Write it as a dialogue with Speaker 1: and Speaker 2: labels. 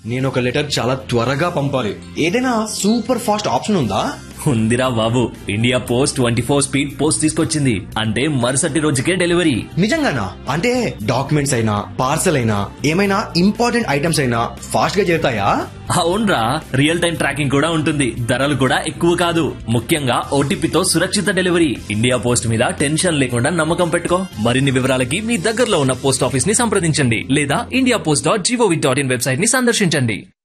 Speaker 1: నేను ఒక లెటర్ చాలా త్వరగా పంపాలి ఏదైనా సూపర్ ఫాస్ట్ ఆప్షన్ ఉందా
Speaker 2: ఉందిరా బాబు India Post twenty four speed post తీసుకొచ్చింది అంటే మరుసటి రోజుకే డెలివరీ
Speaker 1: నిజంగానా అంటే డాక్యుమెంట్స్ అయినా పార్సల్ అయినా ఏమైనా ఇంపార్టెంట్ ఐటమ్స్ అయినా ఫాస్ట్ గా చేరుతాయా
Speaker 2: అవునరా రియల్ టైం ట్రాకింగ్ కూడా ఉంటుంది ధరలు కూడా ఎక్కువ కాదు ముఖ్యంగా ఓటీపీతో సురక్షిత డెలివరీ ఇండియా పోస్ట్ మీద టెన్షన్ లేకుండా నమ్మకం పెట్టుకో మరిన్ని వివరాలకి మీ దగ్గరలో ఉన్న పోస్ట్ ఆఫీస్ ని సంప్రదించండి లేదా India Post dot G O V dot in website ని సందర్శించండి